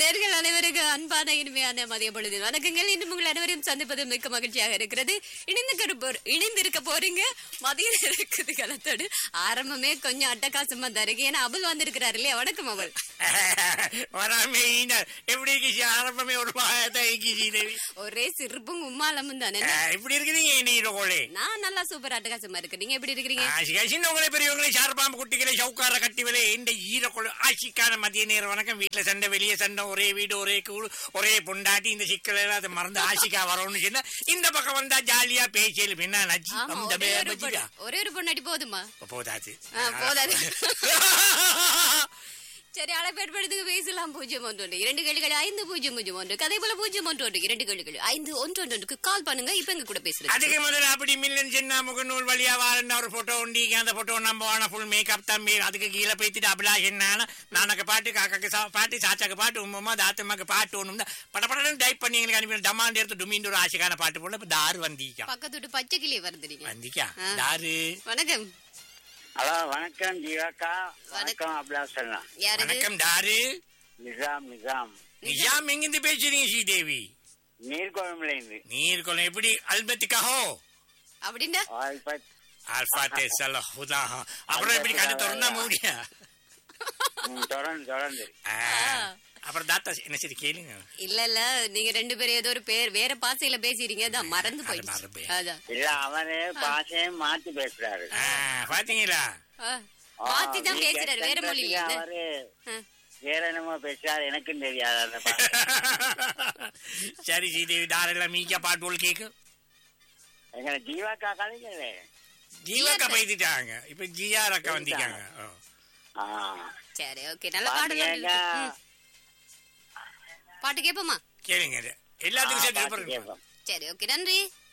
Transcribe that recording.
நேர்கள் அனைவருக்கும் அன்பான இனிமையான மதிய பொழுது வணக்கங்கள் இன்னும் உங்கள் அனைவரையும் சந்திப்பது மிக்க மகிழ்ச்சியாக இருக்கிறது இணைந்து போ- இணைந்திருக்க போறீங்க மதியம் இருக்குது களத்தோடு ஆரம்பமே கொஞ்சம் அட்டகாசமா தான் இருக்கு ஏன்னா அபுல் வந்திருக்கிறாரு இல்லையா வணக்கம் அவள் வராமே ஈன- எப்படி இருக்கு ஆரம்பமே ஒரு மாதத்தை இருக்கு ஸ்ரீதேவி ஒரே சிரிப்பும் உம்மாலமும் தானே அஹ், எப்படி இருக்கிறீங்க இந்த கோழே நான் நல்லா சூப்பர் அட்டகாசமா இருக்கு நீங்க எப்படி இருக்கிறீங்க சின்னவங்களே பெரியவங்களே சார்பாம்பு குட்டிகளை சவுக்கார கட்டிவலே இந்த ஈரக்குழு ஆட்சிக்கான மதிய நேர வணக்கம் வீட்டுல சண்டை வெளியே சண்டை ஒரே வீடு ஒரே கூடு ஒரே பொண்டாட்டி இந்த சிக்கல் எல்லாம் அதை மறந்து ஆசிக்கா வரணும்னு சொன்னா இந்த பக்கம் வந்தா ஜாலியா பேசியல் என்ன நச்சு ஆமா அந்த ஒரே ஒரு பஜ்ஜிக்கா பொண்ணு- ஒரே ஒரு பொண்ணாடி போதுமா போதாச்சு ஆ, போதாது. சரி அழைப்பேற்படுத்துக்கு பேசலாம் பூஜ்ஜியம் ஒன்று ஒன்று இரண்டு கேள்விகள் ஐந்து பூஜ்ஜியம் பூஜ்ஜியம் ஒன்று கதை போல பூஜ்ஜியம் ஒன்று ஒன்று இரண்டு கேள்விகள் ஐந்து ஒன்று ஒன்று ஒன்றுக்கு கால் பண்ணுங்க இப்ப எங்க கூட பேசுறது அதுக்கு முதல்ல அப்படி மில்லன் சின்ன முகநூல் வழியா வாரண்ட ஒரு போட்டோ உண்டிங்க அந்த போட்டோ நம்ம வான ஃபுல் மேக்கப் தம்பி அதுக்கு கீழே போய்த்துட்டு அபிலாஷ் என்ன நானக்கு பாட்டு காக்காக்கு சா- பாட்டு சாச்சாக்கு பாட்டு உம்மம்மா தாத்தம்மாக்கு பாட்டு ஒண்ணும் படப்படன்னு டைப் பண்ணி எங்களுக்கு அனுப்பி டமாண்ட் எடுத்து டுமின்னு ஒரு ஆசைக்கான பாட்டு போல இப்ப தாரு வந்திக்கா பக்கத்து விட்டு பச்சை கிளியே வருதுறீங்க வந்திக்கா ஆ. தாரு வணக்கம் ஹலோ வணக்கம் ஜீவாக்கா வணக்கம் அபிலாசனா யாரு இது? வணக்கம் தாரு நிசாம் நிசாம் நிஜாம் எங்கிருந்து பேசுறீங்க ஸ்ரீதேவி நீர்கோழம்புல இருந்து நீர்குளம் எப்படி அல்பத்திக்காஹோ அப்படின்னா ஆல்பத் ஆல்பா டெஸ்ட் ஹுதா அப்புறம் எப்படி கண்டு திறந்தா மூடியா ம், தொடர்ந்து தொடர்ந்து ஆ. அப்புறம் தாத்தா என்ன சரி கேளுங்க இல்ல இல்ல நீங்க ரெண்டு பேரும் ஏதோ ஒரு பேர் வேற பாசையில பேசிறீங்க அதான் மறந்து அது போயிடுச்சு மறந்து. அதான் இல்ல அவரு பாஷையும் மாத்தி பேசுறாரு ஆ, பாத்தீங்களா ஆ, ஆ, மாத்தி தான் வீட்ல பேசுறாரு வேற மொழி சந்தோஷத்துக்கு அவரு வேற என்னமோ பேசுறாரு எனக்கும் தெரியாது அந்த பாஷை. சரி ஸ்ரீதேவி தாரெல்லாம் மீக்கா பாட்டுகள் கேக்கு எங்களை ஜீவாக்கா கலைஞரே ஜீவாக்கா பைத்துட்டாங்க இப்ப ஜிஆர் அக்கா வந்திருக்காங்க ஓ. ஆ. சரி ஓகே நல்ல பாட்டு பாட்டு கேட்டா, ம். பாட்டு கேப்போமா கேளுங்க எல்லாத்துக்கும் ஆ, சேர்த்து பாட்டு பாருங்க கேட்போம். சரி ஓகே நன்றி